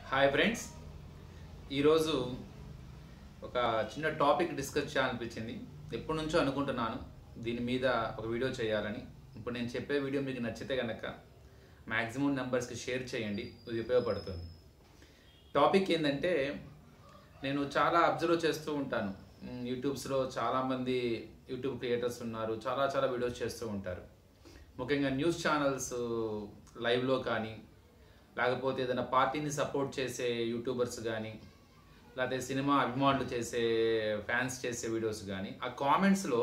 hi friends ఈరోజు ఒక చిన్న టాపిక్ డిస్కస్ చేయాలనిపించింది ఎప్పటి నుంచో అనుకుంటున్నాను దీని మీద ఒక వీడియో చేయాలని ఇప్పుడు నేను చెప్పే వీడియో మీకు నచ్చితే కనుక మ్యాక్సిమం నెంబర్స్కి షేర్ చేయండి ఇది ఉపయోగపడుతుంది టాపిక్ ఏంటంటే నేను చాలా అబ్జర్వ్ చేస్తూ ఉంటాను మ్, యూట్యూబ్స్లో చాలామంది యూట్యూబ్ క్రియేటర్స్ ఉన్నారు చాలా చాలా వీడియోస్ చేస్తూ ఉంటారు ముఖ్యంగా న్యూస్ ఛానల్స్ లైవ్లో కానీ లేకపోతే ఏదైనా పార్టీని సపోర్ట్ చేసే యూట్యూబర్స్ కానీ లేకపోతే సినిమా అభిమానులు చేసే ఫ్యాన్స్ చేసే వీడియోస్ కానీ ఆ కామెంట్స్లో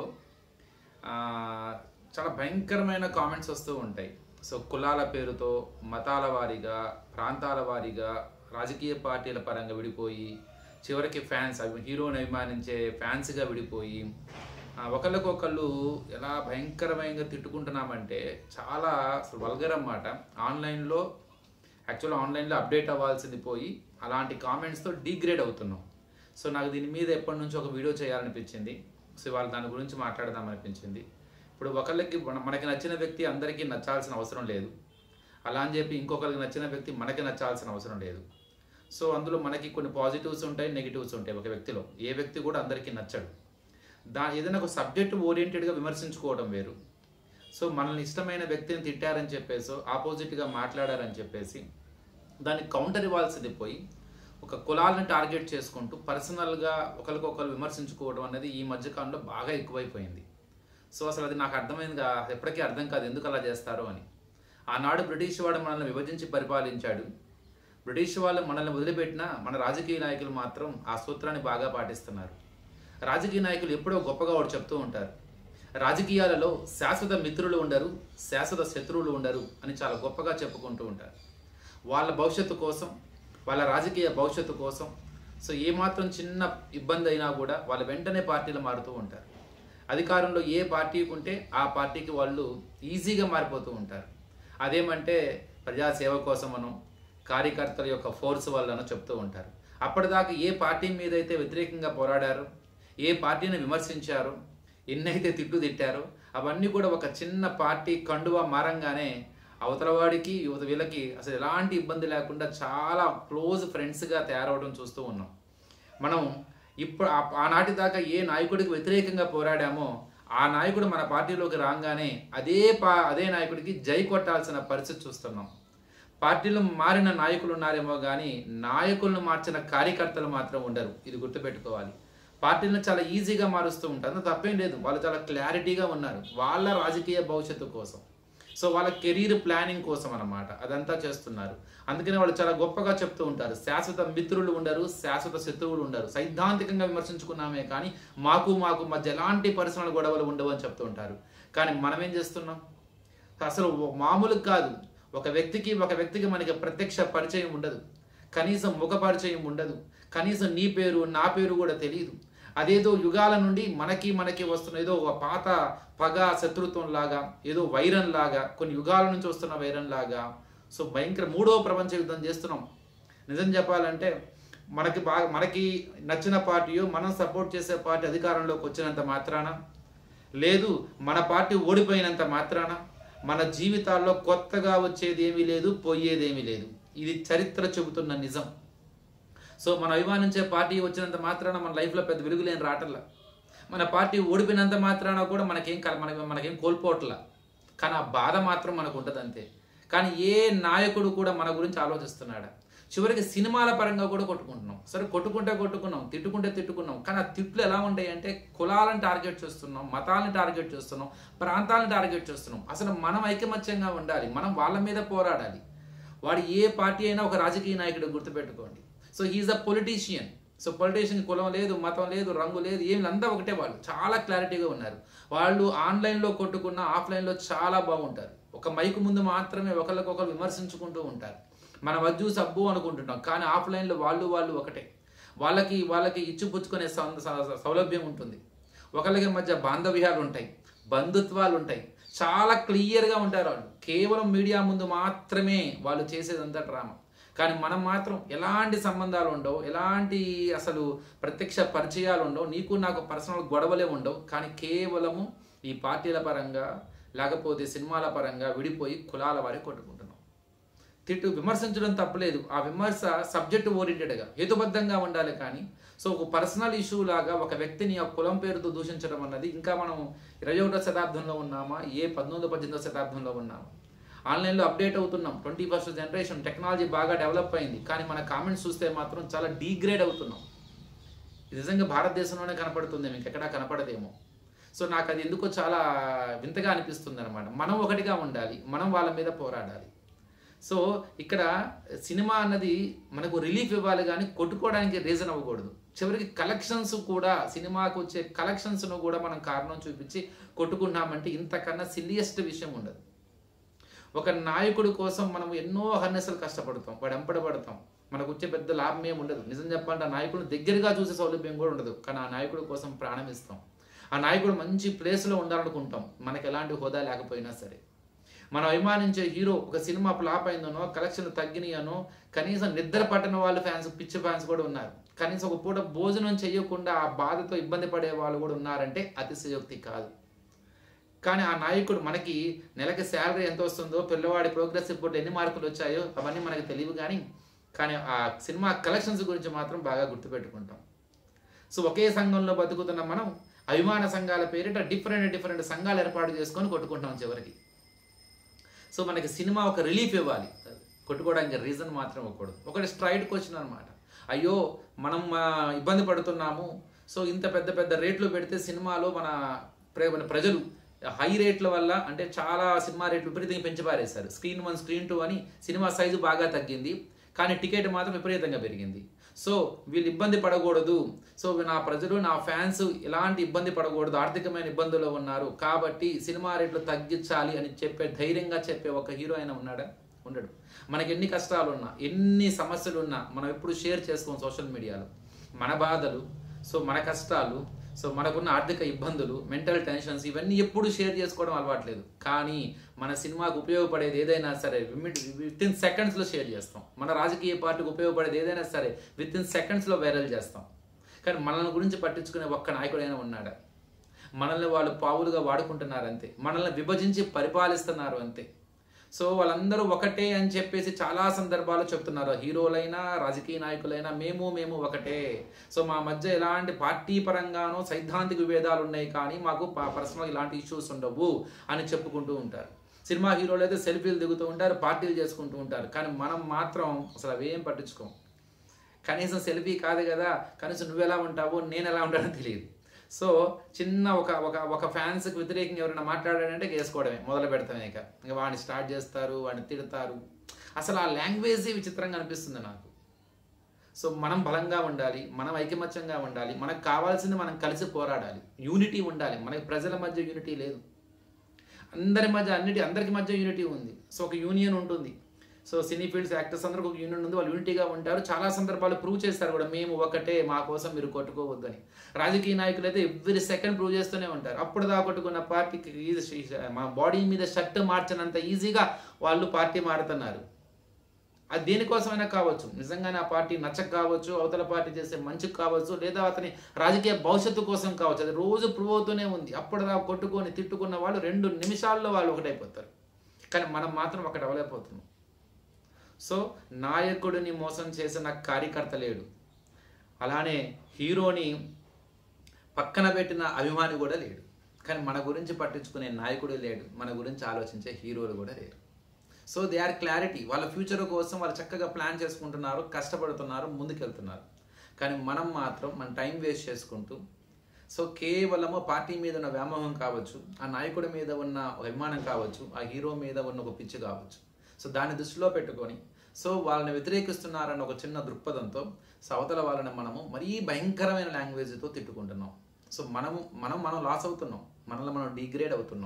చాలా భయంకరమైన కామెంట్స్ వస్తూ ఉంటాయి సో కులాల పేరుతో మతాల వారీగా ప్రాంతాల వారీగా రాజకీయ పార్టీల పరంగా విడిపోయి చివరికి ఫ్యాన్స్ అభి హీరోని అభిమానించే ఫ్యాన్స్గా విడిపోయి ఆ, ఒకళ్ళకొకళ్ళు ఎలా భయంకరమైన తిట్టుకుంటున్నామంటే చాలా అసలు వల్గర్ అన్నమాట ఆన్లైన్లో యాక్చువల్ ఆన్లైన్లో అప్డేట్ అవ్వాల్సింది పోయి అలాంటి కామెంట్స్తో డిగ్రేడ్ అవుతున్నాం సో నాకు దీని మీద ఎప్పటి నుంచో ఒక వీడియో చేయాలనిపించింది సో ఇవాళ దాని గురించి మాట్లాడదాం అనిపించింది ఇప్పుడు ఒకళ్ళకి మన- మనకి నచ్చిన వ్యక్తి అందరికీ నచ్చాల్సిన అవసరం లేదు అలా అని చెప్పి ఇంకొకరికి నచ్చిన వ్యక్తి మనకి నచ్చాల్సిన అవసరం లేదు సో అందులో మనకి కొన్ని పాజిటివ్స్ ఉంటాయి నెగిటివ్స్ ఉంటాయి ఒక వ్యక్తిలో ఏ వ్యక్తి కూడా అందరికీ నచ్చడు దా ఏదైనా ఒక సబ్జెక్ట్ ఓరియంటెడ్గా విమర్శించుకోవడం వేరు సో మనల్ని ఇష్టమైన వ్యక్తిని తిట్టారని చెప్పేసి ఆపోజిట్గా మాట్లాడారని చెప్పేసి దానికి కౌంటర్ ఇవ్వాల్సింది పోయి ఒక కులాలను టార్గెట్ చేసుకుంటూ పర్సనల్గా ఒకరికొకరు విమర్శించుకోవడం అనేది ఈ మధ్యకాలంలో బాగా ఎక్కువైపోయింది సో అసలు అది నాకు అర్థమైంది కా ఎప్పటికీ అర్థం కాదు ఎందుకు అలా చేస్తారో అని ఆనాడు బ్రిటిష్ వాడు మనల్ని విభజించి పరిపాలించాడు బ్రిటిష్ వాళ్ళు మనల్ని వదిలిపెట్టినా మన రాజకీయ నాయకులు మాత్రం ఆ సూత్రాన్ని బాగా పాటిస్తున్నారు రాజకీయ నాయకులు ఎప్పుడో గొప్పగా వాడు చెప్తూ ఉంటారు రాజకీయాలలో శాశ్వత మిత్రులు ఉండరు శాశ్వత శత్రువులు ఉండరు అని చాలా గొప్పగా చెప్పుకుంటూ ఉంటారు వాళ్ళ భవిష్యత్తు కోసం వాళ్ళ రాజకీయ భవిష్యత్తు కోసం సో ఏమాత్రం చిన్న ఇబ్బంది అయినా కూడా వాళ్ళు వెంటనే పార్టీలు మారుతూ ఉంటారు అధికారంలో ఏ పార్టీకి ఉంటే ఆ పార్టీకి వాళ్ళు ఈజీగా మారిపోతూ ఉంటారు అదేమంటే ప్రజాసేవ కోసమనో కార్యకర్తల యొక్క ఫోర్స్ వల్లనో చెప్తూ ఉంటారు అప్పటిదాకా ఏ పార్టీ మీద అయితే వ్యతిరేకంగా పోరాడారో ఏ పార్టీని విమర్శించారో ఎన్నైతే తిట్లు తిట్టారో అవన్నీ కూడా ఒక చిన్న పార్టీ కండువా మారంగానే అవతలవాడికి యువత వీళ్ళకి అసలు ఎలాంటి ఇబ్బంది లేకుండా చాలా క్లోజ్ ఫ్రెండ్స్గా తయారవడం చూస్తూ ఉన్నాం మనం ఇప్పుడు ఆ- ఆనాటి దాకా ఏ నాయకుడికి వ్యతిరేకంగా పోరాడామో ఆ నాయకుడు మన పార్టీలోకి రాగానే అదే పా అదే నాయకుడికి జై కొట్టాల్సిన పరిస్థితి చూస్తున్నాం పార్టీలు మారిన నాయకులు ఉన్నారేమో కానీ నాయకులను మార్చిన కార్యకర్తలు మాత్రం ఉండరు ఇది గుర్తుపెట్టుకోవాలి పార్టీలను చాలా ఈజీగా మారుస్తూ ఉంటారు అందులో తప్పేం లేదు వాళ్ళు చాలా క్లారిటీగా ఉన్నారు వాళ్ళ రాజకీయ భవిష్యత్తు కోసం సో వాళ్ళ కెరీర్ ప్లానింగ్ కోసం అన్నమాట అదంతా చేస్తున్నారు అందుకనే వాళ్ళు చాలా గొప్పగా చెప్తూ ఉంటారు శాశ్వత మిత్రులు ఉండరు శాశ్వత శత్రువులు ఉండరు సైద్ధాంతికంగా విమర్శించుకున్నామే కానీ మాకు మాకు మధ్య ఎలాంటి పర్సనల్ గొడవలు ఉండవు అని చెప్తూ ఉంటారు కానీ మనం ఏం చేస్తున్నాం అసలు మామూలు కాదు ఒక వ్యక్తికి ఒక వ్యక్తికి మనకి ప్రత్యక్ష పరిచయం ఉండదు కనీసం ముఖ పరిచయం ఉండదు కనీసం నీ పేరు నా పేరు కూడా తెలియదు అదేదో యుగాల నుండి మనకి మనకి వస్తున్న ఏదో ఒక పాత పగ శత్రుత్వం లాగా ఏదో వైరన్ లాగా కొన్ని యుగాల నుంచి వస్తున్న వైరన్ లాగా సో భయంకర మూడో ప్రపంచ యుద్ధం చేస్తున్నాం నిజం చెప్పాలంటే మనకి బాగా మనకి నచ్చిన పార్టీయో మనం సపోర్ట్ చేసే పార్టీ అధికారంలోకి వచ్చినంత మాత్రాన లేదు మన పార్టీ ఓడిపోయినంత మాత్రాన మన జీవితాల్లో కొత్తగా వచ్చేది ఏమీ లేదు పోయేదేమీ లేదు ఇది చరిత్ర చెబుతున్న నిజం సో మన అభిమానించే పార్టీ వచ్చినంత మాత్రాన మన లైఫ్లో పెద్ద వెలుగులేని రాటల్లా మన పార్టీ ఓడిపోయినంత మాత్రాన కూడా మనకేం కల- మన మనకేం కోల్పోవట్లా కానీ ఆ బాధ మాత్రం మనకు ఉంటుంది అంతే కానీ ఏ నాయకుడు కూడా మన గురించి ఆలోచిస్తున్నాడా చివరికి సినిమాల పరంగా కూడా కొట్టుకుంటున్నాం సరే కొట్టుకుంటే కొట్టుకున్నాం తిట్టుకుంటే తిట్టుకున్నాం కానీ ఆ తిట్లు ఎలా ఉంటాయి అంటే కులాలను టార్గెట్ చేస్తున్నాం మతాలను టార్గెట్ చేస్తున్నాం ప్రాంతాలను టార్గెట్ చేస్తున్నాం అసలు మనం ఐకమత్యంగా ఉండాలి మనం వాళ్ళ మీద పోరాడాలి వాడు ఏ పార్టీ అయినా ఒక రాజకీయ నాయకుడు గుర్తుపెట్టుకోండి so he is a politician so politician కులం లేదు మతం లేదు రంగు లేదు ఏమి అంతా ఒకటే వాళ్ళు చాలా క్లారిటీగా ఉన్నారు వాళ్ళు ఆన్లైన్లో కొట్టుకున్న ఆఫ్లైన్లో చాలా బాగుంటారు ఒక మైకు ముందు మాత్రమే ఒకరికొకరు విమర్శించుకుంటూ ఉంటారు మన వజ్జు సబ్బు అనుకుంటున్నాం కానీ ఆఫ్లైన్లో వాళ్ళు వాళ్ళు ఒకటే వాళ్ళకి వాళ్ళకి ఇచ్చిపుచ్చుకునే సౌ- సౌ- సౌలభ్యం ఉంటుంది ఒకరికి మధ్య బాంధవ్యాలు ఉంటాయి బంధుత్వాలు ఉంటాయి చాలా క్లియర్గా ఉంటారు వాళ్ళు కేవలం మీడియా ముందు మాత్రమే వాళ్ళు చేసేదంతా డ్రామా కానీ మనం మాత్రం ఎలాంటి సంబంధాలు ఉండవు ఎలాంటి అసలు ప్రత్యక్ష పరిచయాలు ఉండవు నీకు నాకు పర్సనల్ గొడవలే ఉండవు కానీ కేవలము ఈ పార్టీల పరంగా లేకపోతే సినిమాల పరంగా విడిపోయి కులాల వారి కొట్టుకుంటున్నాం తిట్టు విమర్శించడం తప్పలేదు ఆ విమర్శ సబ్జెక్ట్ ఓరియంటెడ్గా హేతుబద్ధంగా ఉండాలి కానీ సో ఒక పర్సనల్ ఇష్యూ లాగా ఒక వ్యక్తిని ఆ కులం పేరుతో దూషించడం అన్నది ఇంకా మనం ఇరవై ఒకటో శతాబ్దంలో ఉన్నామా ఏ పద్దెనిమిదో పద్దెనిమిదో శతాబ్దంలో ఉన్నామా ఆన్లైన్లో అప్డేట్ అవుతున్నాం ట్వంటీ ఫస్ట్ జనరేషన్ టెక్నాలజీ బాగా డెవలప్ అయింది కానీ మన కామెంట్స్ చూస్తే మాత్రం చాలా డీగ్రేడ్ అవుతున్నాం ఇది నిజంగా భారతదేశంలోనే కనపడుతుంది మీకు ఎక్కడా కనపడదేమో సో నాకు అది ఎందుకో చాలా వింతగా అనిపిస్తుంది అనమాట మనం ఒకటిగా ఉండాలి మనం వాళ్ళ మీద పోరాడాలి సో ఇక్కడ సినిమా అన్నది మనకు రిలీఫ్ ఇవ్వాలి కానీ కొట్టుకోవడానికి రీజన్ అవ్వకూడదు చివరికి కలెక్షన్స్ కూడా సినిమాకు వచ్చే కలెక్షన్స్ను కూడా మనం కారణం చూపించి కొట్టుకున్నామంటే ఇంతకన్నా సిల్లియస్ట్ విషయం ఉండదు ఒక నాయకుడి కోసం మనం ఎన్నో హర్నెస్లు కష్టపడతాం వాడు ఎంపడబడతాం మనకు వచ్చే పెద్ద లాభం ఏమి ఉండదు నిజం చెప్పాలంటే ఆ నాయకుడిని దగ్గరగా చూసే సౌలభ్యం కూడా ఉండదు కానీ ఆ నాయకుడి కోసం ప్రాణం ఇస్తాం ఆ నాయకుడు మంచి ప్లేస్లో ఉండాలనుకుంటాం మనకు ఎలాంటి హోదా లేకపోయినా సరే మనం అభిమానించే హీరో ఒక సినిమా ఫ్లాప్ అయిందనో కలెక్షన్లు తగ్గినాయనో కనీసం నిద్ర పట్టిన వాళ్ళు ఫ్యాన్స్ పిచ్చి ఫ్యాన్స్ కూడా ఉన్నారు కనీసం ఒక పూట భోజనం చేయకుండా ఆ బాధతో ఇబ్బంది పడే వాళ్ళు కూడా ఉన్నారంటే అతిశయోక్తి కాదు కానీ ఆ నాయకుడు మనకి నెలకి శాలరీ ఎంత వస్తుందో పిల్లవాడి ప్రోగ్రెస్ రిపోర్ట్ ఎన్ని మార్కులు వచ్చాయో అవన్నీ మనకు తెలియదు కానీ కానీ ఆ సినిమా కలెక్షన్స్ గురించి మాత్రం బాగా గుర్తుపెట్టుకుంటాం సో ఒకే సంఘంలో బతుకుతున్న మనం అభిమాన సంఘాల పేరిట డిఫరెంట్ డిఫరెంట్ సంఘాలు ఏర్పాటు చేసుకొని కొట్టుకుంటాం చివరికి సో మనకి సినిమా ఒక రిలీఫ్ ఇవ్వాలి కొట్టుకోవడానికి రీజన్ మాత్రం ఇవ్వకూడదు ఒకటి స్ట్రైట్ క్వశ్చన్ అనమాట అయ్యో మనం ఆ, ఇబ్బంది పడుతున్నాము సో ఇంత పెద్ద పెద్ద రేట్లు పెడితే సినిమాలో మన ప్ర- మన ప్రజలు హై రేట్ల వల్ల అంటే చాలా సినిమా రేట్లు విపరీతంగా పెంచి పారేశారు స్క్రీన్ వన్ స్క్రీన్ టూ అని సినిమా సైజు బాగా తగ్గింది కానీ టికెట్ మాత్రం విపరీతంగా పెరిగింది సో వీళ్ళు ఇబ్బంది పడకూడదు సో నా ప్రజలు నా ఫ్యాన్స్ ఎలాంటి ఇబ్బంది పడకూడదు ఆర్థికమైన ఇబ్బందుల్లో ఉన్నారు కాబట్టి సినిమా రేట్లు తగ్గించాలి అని చెప్పే ధైర్యంగా చెప్పే ఒక హీరో అయినా ఉన్నాడా ఉండడు మనకి ఎన్ని కష్టాలు ఉన్నా ఎన్ని సమస్యలు ఉన్నా మనం ఎప్పుడు షేర్ చేసుకోం సోషల్ మీడియాలో మన బాధలు సో మన కష్టాలు సో మనకున్న ఆర్థిక ఇబ్బందులు మెంటల్ టెన్షన్స్ ఇవన్నీ ఎప్పుడు షేర్ చేసుకోవడం అలవాట్లేదు కానీ మన సినిమాకు ఉపయోగపడేది ఏదైనా సరే విత్ ఇన్ సెకండ్స్లో షేర్ చేస్తాం మన రాజకీయ పార్టీకి ఉపయోగపడేది ఏదైనా సరే విత్ ఇన్ సెకండ్స్లో వైరల్ చేస్తాం కానీ మనల్ని గురించి పట్టించుకునే ఒక్క నాయకుడైనా ఉన్నాడా మనల్ని వాళ్ళు పావులుగా వాడుకుంటున్నారు అంతే మనల్ని విభజించి పరిపాలిస్తున్నారు అంతే సో వాళ్ళందరూ ఒకటే అని చెప్పేసి చాలా సందర్భాలు చెప్తున్నారు హీరోలైనా రాజకీయ నాయకులైనా మేము మేము ఒకటే సో మా మధ్య ఎలాంటి పార్టీ పరంగానో సైద్ధాంతిక విభేదాలు ఉన్నాయి కానీ మాకు పర్సనల్ ఇలాంటి ఇష్యూస్ ఉండవు అని చెప్పుకుంటూ ఉంటారు సినిమా హీరోలు అయితే సెల్ఫీలు దిగుతూ ఉంటారు పార్టీలు చేసుకుంటూ ఉంటారు కానీ మనం మాత్రం అసలు అవేం పట్టించుకోం కనీసం సెల్ఫీ కాదు కదా కనీసం నువ్వు ఎలా ఉంటావో నేను ఎలా ఉంటానో తెలియదు సో చిన్న ఒక ఒక ఒక ఫ్యాన్స్కి వ్యతిరేకంగా ఎవరైనా మాట్లాడాడంటే వేసుకోవడమే మొదలు పెడతామే ఇక ఇంకా వాడిని స్టార్ట్ చేస్తారు వాడిని తిడతారు అసలు ఆ లాంగ్వేజ్ విచిత్రంగా అనిపిస్తుంది నాకు సో మనం బలంగా ఉండాలి మనం ఐకమత్యంగా ఉండాలి మనకు కావాల్సింది మనం కలిసి పోరాడాలి యూనిటీ ఉండాలి మనకి ప్రజల మధ్య యూనిటీ లేదు అందరి మధ్య అన్నిటి అందరికి మధ్య యూనిటీ ఉంది సో ఒక యూనియన్ ఉంటుంది సో సినీ ఫీల్డ్స్ యాక్టర్స్ అందరూ ఒక యూనియన్ ఉంది వాళ్ళు యూనిటీగా ఉంటారు చాలా సందర్భాలు ప్రూవ్ చేస్తారు కూడా మేము ఒకటే మా కోసం మీరు కొట్టుకోవద్దని రాజకీయ నాయకులు అయితే ఎవ్రీ సెకండ్ ప్రూవ్ చేస్తూనే ఉంటారు అప్పుడు దా కొట్టుకున్న పార్టీకి ఈజీ మా బాడీ మీద షర్ట్ మార్చినంత ఈజీగా వాళ్ళు పార్టీ మారుతున్నారు అది దేనికోసమైనా కావచ్చు నిజంగానే ఆ పార్టీ నచ్చక కావచ్చు అవతల పార్టీ చేసే మంచికి కావచ్చు లేదా అతని రాజకీయ భవిష్యత్తు కోసం కావచ్చు అది రోజు ప్రూవ్ అవుతూనే ఉంది అప్పటిదా కొట్టుకొని తిట్టుకున్న వాళ్ళు రెండు నిమిషాల్లో వాళ్ళు ఒకటైపోతారు కానీ మనం మాత్రం ఒకటి అవ్వలేకపోతున్నాం సో నాయకుడిని మోసం చేసిన కార్యకర్త లేడు అలానే హీరోని పక్కన పెట్టిన అభిమాని కూడా లేడు కానీ మన గురించి పట్టించుకునే నాయకుడు లేడు మన గురించి ఆలోచించే హీరోలు కూడా లేరు సో దే ఆర్ క్లారిటీ వాళ్ళ ఫ్యూచర్ కోసం వాళ్ళు చక్కగా ప్లాన్ చేసుకుంటున్నారు కష్టపడుతున్నారు ముందుకెళ్తున్నారు కానీ మనం మాత్రం మన టైం వేస్ట్ చేసుకుంటూ సో కేవలము పార్టీ మీద ఉన్న వ్యామోహం కావచ్చు ఆ నాయకుడి మీద ఉన్న అభిమానం కావచ్చు ఆ హీరో మీద ఉన్న ఒక పిచ్చి కావచ్చు సో దాన్ని దృష్టిలో పెట్టుకొని సో వాళ్ళని వ్యతిరేకిస్తున్నారన్న ఒక చిన్న దృక్పథంతో సో అవతల వాళ్ళని మనము మరీ భయంకరమైన లాంగ్వేజ్తో తిట్టుకుంటున్నాం సో మనము మనం మనం లాస్ అవుతున్నాం మనల్ని మనం డిగ్రేడ్ అవుతున్నాం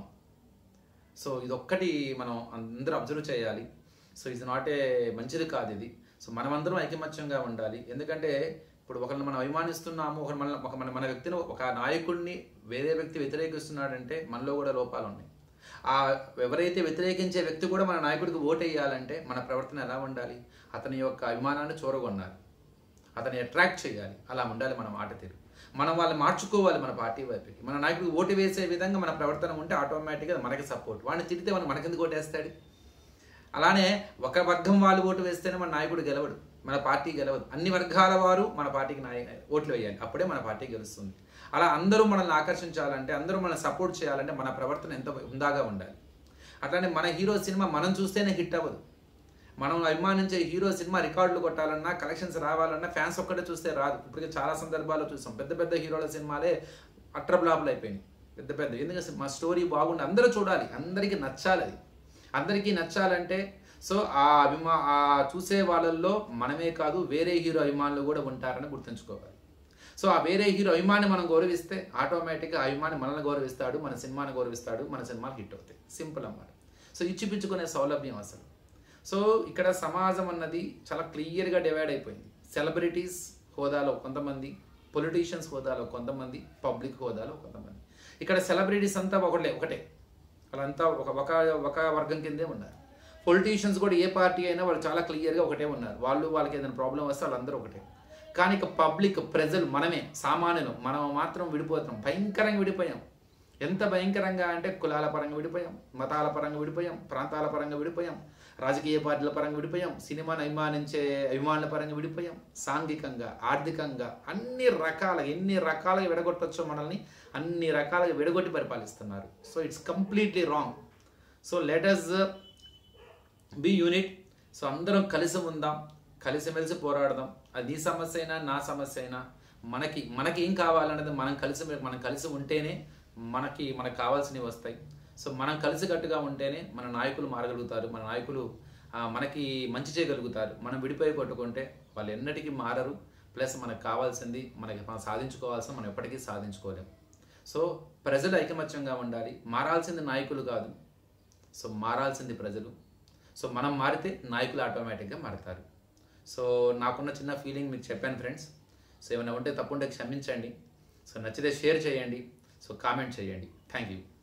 సో ఇది ఒక్కటి మనం అందరూ అబ్జర్వ్ చేయాలి సో ఇది నాట్ ఏ మంచిది కాదు ఇది సో మనమందరం ఐకమత్యంగా ఉండాలి ఎందుకంటే ఇప్పుడు ఒకరిని మనం అభిమానిస్తున్నాము ఒకరు మన ఒక మన మన వ్యక్తిని ఒక నాయకుడిని వేరే వ్యక్తి వ్యతిరేకిస్తున్నాడంటే మనలో కూడా లోపాలు ఉన్నాయి ఆ ఎవరైతే వ్యతిరేకించే వ్యక్తి కూడా మన నాయకుడికి ఓటు వేయాలంటే మన ప్రవర్తన ఎలా ఉండాలి అతని యొక్క అభిమానాన్ని చూరగొనాలి అతన్ని అట్రాక్ట్ చేయాలి అలా ఉండాలి మన మాట తీరు మనం వాళ్ళని మార్చుకోవాలి మన పార్టీ వైపుకి మన నాయకుడికి ఓటు వేసే విధంగా మన ప్రవర్తన ఉంటే ఆటోమేటిక్గా మనకి సపోర్ట్ వాడిని తిడితే వాడిని మనకెందుకు ఓటేస్తాడు అలానే ఒక వర్గం వాళ్ళు ఓటు వేస్తేనే మన నాయకుడు గెలవడు మన పార్టీ గెలవదు అన్ని వర్గాల వారు మన పార్టీకి నాయ ఓట్లు వేయాలి అప్పుడే మన పార్టీ గెలుస్తుంది అలా అందరూ మనల్ని ఆకర్షించాలంటే అందరూ మనల్ని సపోర్ట్ చేయాలంటే మన ప్రవర్తన ఎంత హుందాగా ఉండాలి అట్లానే మన హీరో సినిమా మనం చూస్తేనే హిట్ అవ్వదు మనం అభిమానించే హీరో సినిమా రికార్డులు కొట్టాలన్నా కలెక్షన్స్ రావాలన్నా ఫ్యాన్స్ ఒక్కటే చూస్తే రాదు ఇప్పటికే చాలా సందర్భాల్లో చూసాం పెద్ద పెద్ద హీరోల సినిమాలే అట్రబ్లాపులు అయిపోయినాయి పెద్ద పెద్ద ఎందుకంటే మా స్టోరీ బాగుండి అందరూ చూడాలి అందరికీ నచ్చాలి అది అందరికీ నచ్చాలంటే సో ఆ అభిమా ఆ చూసే వాళ్ళల్లో మనమే కాదు వేరే హీరో అభిమానులు కూడా ఉంటారని గుర్తుంచుకోవాలి సో ఆ వేరే హీరో అభిమాని మనం గౌరవిస్తే ఆటోమేటిక్గా అభిమాని మనల్ని గౌరవిస్తాడు మన సినిమాని గౌరవిస్తాడు మన సినిమాలు హిట్ అవుతాయి సింపుల్ అన్నమాట సో ఇచ్చిపుచ్చుకునే సౌలభ్యం అసలు సో ఇక్కడ సమాజం అన్నది చాలా క్లియర్గా డివైడ్ అయిపోయింది సెలబ్రిటీస్ హోదాలో కొంతమంది పొలిటీషియన్స్ హోదాలో కొంతమంది పబ్లిక్ హోదాలో కొంతమంది ఇక్కడ సెలబ్రిటీస్ అంతా ఒకటే ఒకటే వాళ్ళంతా ఒక ఒక ఒక వర్గం కిందే ఉన్నారు పొలిటీషియన్స్ కూడా ఏ పార్టీ అయినా వాళ్ళు చాలా క్లియర్గా ఒకటే ఉన్నారు వాళ్ళు వాళ్ళకి ఏదైనా ప్రాబ్లం వస్తే వాళ్ళందరూ ఒకటే కానీ ఇక పబ్లిక్ ప్రజలు మనమే సామాన్యులు మనం మాత్రం విడిపోతున్నాం భయంకరంగా విడిపోయాం ఎంత భయంకరంగా అంటే కులాల పరంగా విడిపోయాం మతాల పరంగా విడిపోయాం ప్రాంతాల పరంగా విడిపోయాం రాజకీయ పార్టీల పరంగా విడిపోయాం సినిమాను అభిమానించే అభిమానుల పరంగా విడిపోయాం సాంఘికంగా ఆర్థికంగా అన్ని రకాల ఎన్ని రకాలుగా విడగొట్టొచ్చో మనల్ని అన్ని రకాలుగా విడగొట్టి పరిపాలిస్తున్నారు so it's completely wrong so let us be unit so అందరం కలిసి ఉందాం కలిసిమెలిసి పోరాడదాం అది నీ సమస్య అయినా నా సమస్య అయినా మనకి మనకి ఏం కావాలన్నది మనం కలిసి మనం కలిసి ఉంటేనే మనకి మనకు కావాల్సినవి వస్తాయి సో మనం కలిసికట్టుగా ఉంటేనే మన నాయకులు మారగలుగుతారు మన నాయకులు ఆ, మనకి మంచి చేయగలుగుతారు మనం విడిపోయి కొట్టుకుంటే వాళ్ళు ఎన్నటికీ మారరు ప్లస్ మనకు కావాల్సింది మనకి మనం సాధించుకోవాల్సిన మనం ఎప్పటికీ సాధించుకోలేం సో ప్రజలు ఐకమత్యంగా ఉండాలి మారాల్సింది నాయకులు కాదు సో మారాల్సింది ప్రజలు సో మనం మారితే నాయకులు ఆటోమేటిక్గా మారుతారు సో నాకున్న చిన్న ఫీలింగ్ మీకు చెప్పాను ఫ్రెండ్స్ సో ఏమైనా ఉంటే తప్పుంటే క్షమించండి సో నచ్చితే షేర్ చేయండి సో కామెంట్ చేయండి థ్యాంక్ యూ